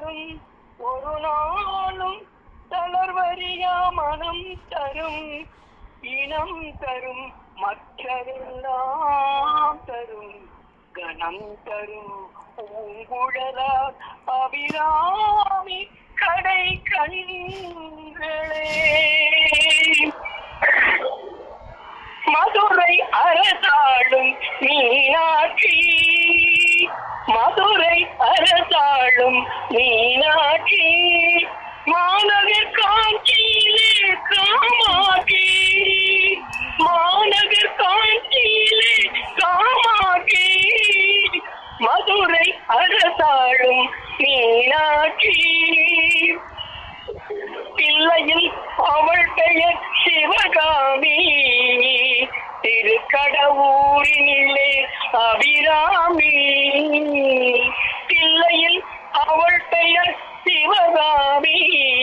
தரும் ஒரு நாளும் தளர்வறியா மனம் தரும் இனம் தரும் மற்றதெல்லாம் தரும் கணம் தரும் பூங்குழலார் அபிராமி கடை கண்களே மதுரை அரசாளும் மீனாட்சி மதுரை அரசாளும் மீனாட்சி மாநகர் காஞ்சியிலே காமாட்சி மாநகர் காஞ்சியிலே காமாட்சி மதுரை அரசாளும் மீனாட்சி பிள்ளையில் அவள் பெயர் சிவகாமி திருக்கடவுரினிலே அபிராமி பிள்ளையில் அவள் பெயர் சிவகாமி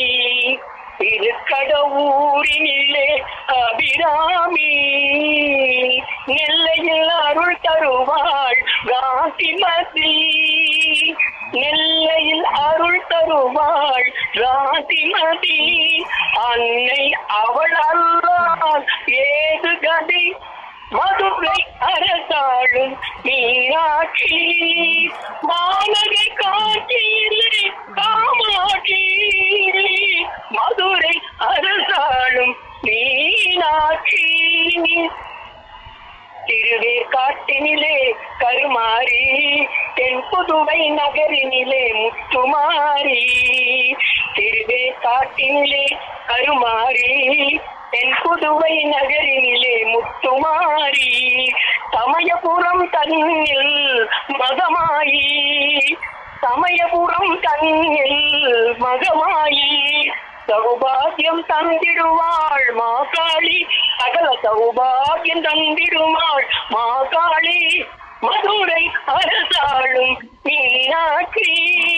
திருக்கடவுரினிலே அபிராமி நெல்லையில் அருள் தருவாள் காந்திமதி நெல்லையில் அருள் தருவாள் ராசிமதி அன்னை அவள் அல்லால் ஏது கதை மதுரை அரசாளும் மீனாட்சி மாநகை காட்சியிலே காமாட்சி மதுரை அரசாளும் மீனாட்சி திருவேற்காட்டினிலே கருமாரி தென்புதுவை நகரினிலே முத்துமாரி திருவேற்காட்டினிலே கருமாரி தென்புதுவை நகரினிலே முத்துமாரி சமயபுரம் தன்னில் மகமாயி சமயபுரம் தன்னில் மகமாயி சௌபாகியம் தந்திடுவாள் மாகாளி சகல சௌபாகியம் தந்திடுவாள் மாகாளி மதுரை அரசாளும் மீனாட்சி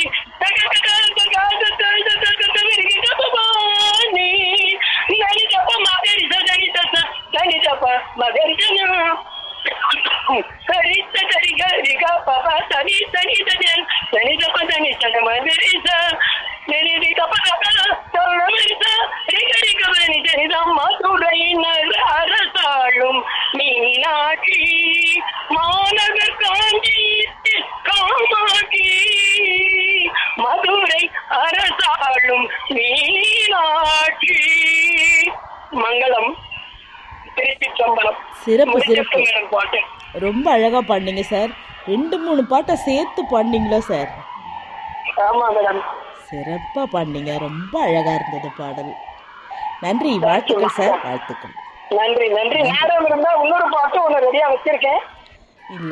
சரித்த சரிக ரிக பப சனி சனி சனியன் சனி தப்ப சனி சன மந்திரிச சனி ரி தப்ப தப்ப சரணமிரிச ரிக ரிக மணி சரிதம் மதுரையினர் அரசாளும் மீனாட்சி மாநகர் காஞ்சி காமாட்சி மதுரை அரசாளும் மீனாட்சி மங்களம் திருச்சி சம்பளம் சிறப்பு சிறப்பு மேடம் பாட்டு ரொம்ப அழகாக பாடினீங்க சார் ரெண்டு மூணு பாட்டை சேர்த்து பாடினீங்களா சார் ஆமா மேடம் சிறப்பாக பாடினீங்க ரொம்ப அழகாக இருந்தது பாடல் நன்றி வாழ்த்துக்கள் சார் வாழ்த்துக்கள் நன்றி நன்றி நேரம் இருந்தா இன்னொரு பாட்டு ஒண்ணு ரெடியா வச்சிருக்கேன் இல்லை